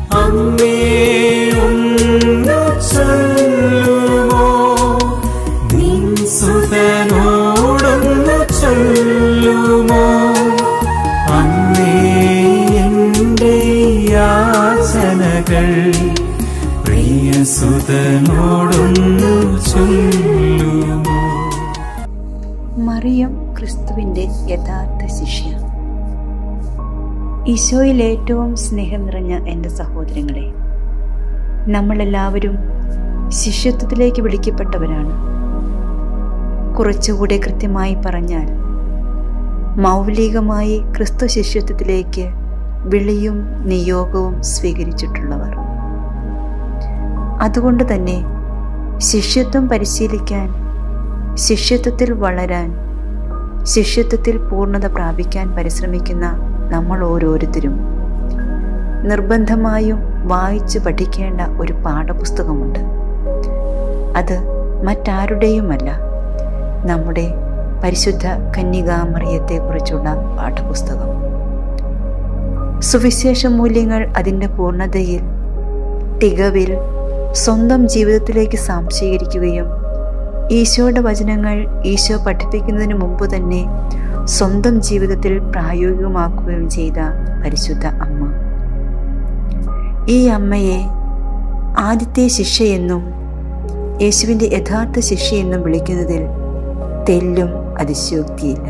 അമ്മേ ഒന്നു ചൊല്ലുമോ നിൻ സുതനോടൊന്നു ചൊല്ലുമോ അമ്മേ എൻ്റെ യാചനകൾ പ്രിയ സുതനോടൊന്നു ചൊല്ലുമോ മറിയം ക്രിസ്തുവിന്റെ യഥാർത്ഥ ശിഷ്യ ഈശോയിൽ ഏറ്റവും സ്നേഹം നിറഞ്ഞ എൻ്റെ സഹോദരങ്ങളെ നമ്മളെല്ലാവരും ശിഷ്യത്വത്തിലേക്ക് വിളിക്കപ്പെട്ടവരാണ് കുറച്ചുകൂടെ കൃത്യമായി പറഞ്ഞാൽ മൗലികമായി ക്രിസ്തു ശിഷ്യത്വത്തിലേക്ക് വിളിയും നിയോഗവും സ്വീകരിച്ചിട്ടുള്ളവർ അതുകൊണ്ട് തന്നെ ശിഷ്യത്വം പരിശീലിക്കാൻ ശിഷ്യത്വത്തിൽ വളരാൻ ശിഷ്യത്വത്തിൽ പൂർണ്ണത പ്രാപിക്കാൻ പരിശ്രമിക്കുന്ന നമ്മൾ ഓരോരുത്തരും നിർബന്ധമായും വായിച്ചു പഠിക്കേണ്ട ഒരു പാഠപുസ്തകമുണ്ട് അത് മറ്റാരുടെയുമല്ല നമ്മുടെ പരിശുദ്ധ കന്യകാമറിയത്തെക്കുറിച്ചുള്ള പാഠപുസ്തകം സുവിശേഷ മൂല്യങ്ങൾ അതിൻ്റെ പൂർണ്ണതയിൽ തികവിൽ സ്വന്തം ജീവിതത്തിലേക്ക് സാംശീകരിക്കുകയും ഈശോയുടെ വചനങ്ങൾ ഈശോ പഠിപ്പിക്കുന്നതിന് മുമ്പ് തന്നെ സ്വന്തം ജീവിതത്തിൽ പ്രായോഗികമാക്കുകയും ചെയ്ത പരിശുദ്ധ അമ്മ ഈ അമ്മയെ ആദ്യത്തെ ശിഷ്യയെന്നും യേശുവിൻ്റെ യഥാർത്ഥ ശിഷ്യയെന്നും വിളിക്കുന്നതിൽ തെല്ലും അതിശയോക്തിയില്ല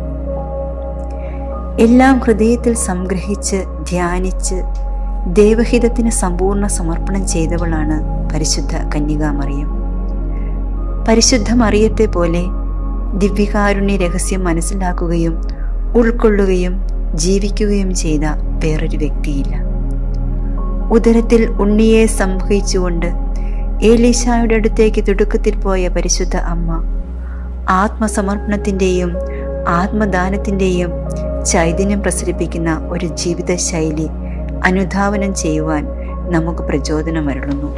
എല്ലാം ഹൃദയത്തിൽ സംഗ്രഹിച്ച് ധ്യാനിച്ച് ദൈവഹിതത്തിന് സമ്പൂർണ്ണ സമർപ്പണം ചെയ്തവളാണ് പരിശുദ്ധ കന്യകാമറിയം പരിശുദ്ധ മറിയത്തെ പോലെ ദിവ്യകാരുണ്യ രഹസ്യം മനസ്സിലാക്കുകയും ഉൾക്കൊള്ളുകയും ജീവിക്കുകയും ചെയ്ത വേറൊരു വ്യക്തിയില്ല ഉദരത്തിൽ ഉണ്ണിയെ സംവഹിച്ചുകൊണ്ട് ഏലീശായുടെ അടുത്തേക്ക് തിടുക്കത്തിൽ പോയ പരിശുദ്ധ അമ്മ ആത്മസമർപ്പണത്തിൻ്റെയും ആത്മദാനത്തിൻ്റെയും ചൈതന്യം പ്രസരിപ്പിക്കുന്ന ഒരു ജീവിത ശൈലി അനുധാവനം ചെയ്യുവാൻ നമുക്ക് പ്രചോദനമരുളുന്നു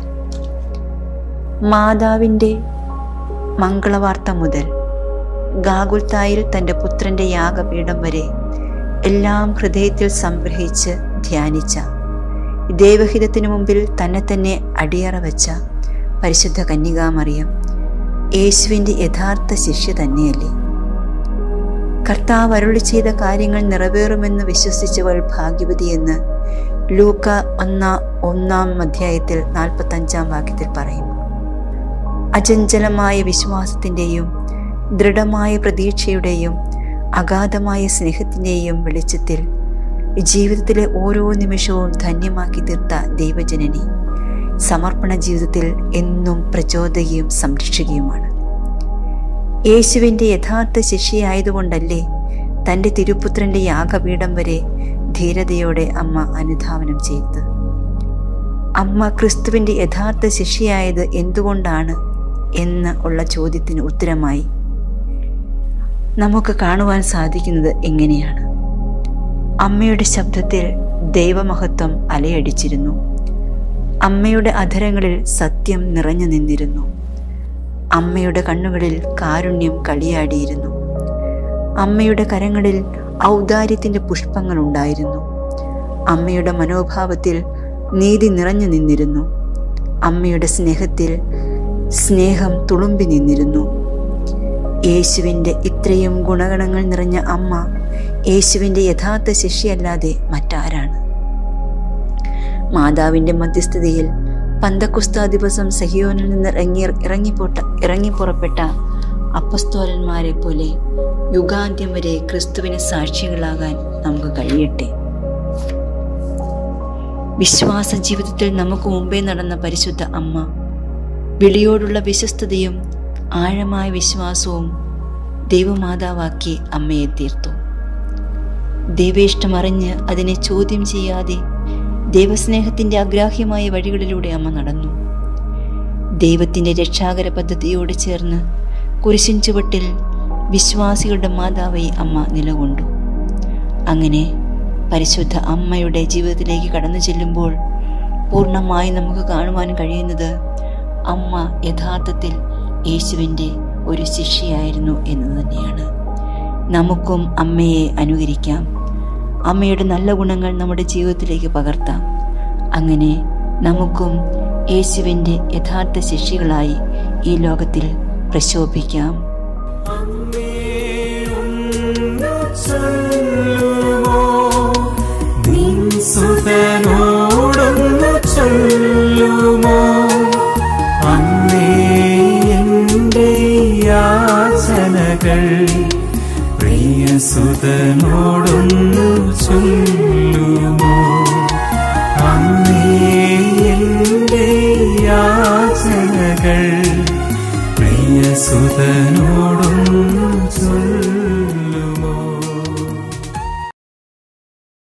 മാതാവിൻ്റെ മംഗളവാർത്ത മുതൽ ഗാഗുൽത്തായിൽ തൻ്റെ പുത്രൻ്റെ യാഗപീഠം വരെ എല്ലാം ഹൃദയത്തിൽ സംഗ്രഹിച്ച് ധ്യാനിച്ച ദൈവഹിതത്തിനു മുമ്പിൽ തന്നെ തന്നെ അടിയറ വച്ച പരിശുദ്ധ കന്യകാമറിയം യേശുവിൻ്റെ യഥാർത്ഥ ശിഷ്യ തന്നെയല്ലേ കർത്താവ് അരുളി ചെയ്ത കാര്യങ്ങൾ നിറവേറുമെന്ന് വിശ്വസിച്ചവൾ ഭാഗ്യവതിയെന്ന് ലൂക്ക ഒന്നാ ഒന്നാം അധ്യായത്തിൽ നാൽപ്പത്തഞ്ചാം വാക്യത്തിൽ പറയുന്നു അചഞ്ചലമായ വിശ്വാസത്തിൻ്റെയും ദൃഢമായ പ്രതീക്ഷയുടെയും അഗാധമായ സ്നേഹത്തിൻ്റെയും വെളിച്ചത്തിൽ ജീവിതത്തിലെ ഓരോ നിമിഷവും ധന്യമാക്കി തീർത്ത ദൈവജനനി സമർപ്പണ ജീവിതത്തിൽ എന്നും പ്രചോദകയും സംരക്ഷകയുമാണ് യേശുവിൻ്റെ യഥാർത്ഥ ശിഷ്യയായതുകൊണ്ടല്ലേ തൻ്റെ തിരുപുത്രൻ്റെ യാഗപീഠം വരെ ധീരതയോടെ അമ്മ അനുധാവനം ചെയ്തത് അമ്മ ക്രിസ്തുവിൻ്റെ യഥാർത്ഥ ശിഷ്യയായത് എന്തുകൊണ്ടാണ് എന്ന് ഉള്ള ചോദ്യത്തിന് ഉത്തരമായി നമുക്ക് കാണുവാൻ സാധിക്കുന്നത് എങ്ങനെയാണ് അമ്മയുടെ ശബ്ദത്തിൽ ദൈവമഹത്വം അലയടിച്ചിരുന്നു അമ്മയുടെ അധരങ്ങളിൽ സത്യം നിറഞ്ഞു നിന്നിരുന്നു അമ്മയുടെ കണ്ണുകളിൽ കാരുണ്യം കളിയാടിയിരുന്നു അമ്മയുടെ കരങ്ങളിൽ ഔദാര്യത്തിൻ്റെ പുഷ്പങ്ങൾ ഉണ്ടായിരുന്നു അമ്മയുടെ മനോഭാവത്തിൽ നീതി നിറഞ്ഞു നിന്നിരുന്നു അമ്മയുടെ സ്നേഹത്തിൽ സ്നേഹം തുളുമ്പി നിന്നിരുന്നു യേശുവിൻ്റെ ഇത്രയും ഗുണഗണങ്ങൾ നിറഞ്ഞ അമ്മ യേശുവിൻ്റെ യഥാർത്ഥ ശിഷ്യയല്ലാതെ മറ്റാരാണ് മാതാവിൻ്റെ മധ്യസ്ഥതയിൽ പന്തക്കുസ്ത ദിവസം സഹിയോനിൽ നിന്ന് ഇറങ്ങി ഇറങ്ങിപ്പോട്ട ഇറങ്ങിപ്പുറപ്പെട്ട അപ്പസ്തോലന്മാരെ പോലെ യുഗാന്ത്യം വരെ ക്രിസ്തുവിന് സാക്ഷികളാകാൻ നമുക്ക് കഴിയട്ടെ വിശ്വാസ ജീവിതത്തിൽ നമുക്ക് മുമ്പേ നടന്ന പരിശുദ്ധ അമ്മ വിളിയോടുള്ള വിശ്വസ്തതയും ആഴമായ വിശ്വാസവും ദൈവമാതാവാക്കി അമ്മയെ തീർത്തു ദൈവേഷ്ടമറിഞ്ഞ് അതിനെ ചോദ്യം ചെയ്യാതെ ദൈവസ്നേഹത്തിൻ്റെ അഗ്രാഹ്യമായ വഴികളിലൂടെ അമ്മ നടന്നു ദൈവത്തിൻ്റെ രക്ഷാകര പദ്ധതിയോട് ചേർന്ന് കുരിശിൻ ചുവട്ടിൽ വിശ്വാസികളുടെ മാതാവായി അമ്മ നിലകൊണ്ടു അങ്ങനെ പരിശുദ്ധ അമ്മയുടെ ജീവിതത്തിലേക്ക് കടന്നു ചെല്ലുമ്പോൾ പൂർണ്ണമായി നമുക്ക് കാണുവാൻ കഴിയുന്നത് അമ്മ യഥാർത്ഥത്തിൽ യേശുവിൻ്റെ ഒരു ശിഷ്യയായിരുന്നു എന്ന് തന്നെയാണ് നമുക്കും അമ്മയെ അനുകരിക്കാം അമ്മയുടെ നല്ല ഗുണങ്ങൾ നമ്മുടെ ജീവിതത്തിലേക്ക് പകർത്താം അങ്ങനെ നമുക്കും യേശുവിൻ്റെ യഥാർത്ഥ ശിഷ്യകളായി ഈ ലോകത്തിൽ പ്രശോഭിക്കാം സുതനോടൊന്നു ചൊല്ലുമോ അന്നേ എൻ്റെ യാചനകൾ പ്രിയ സുതനോടൊന്നു ചൊല്ലുമോ അന്നേ എൻ്റെ യാചനകൾ പ്രിയ സുതനോടൊന്നു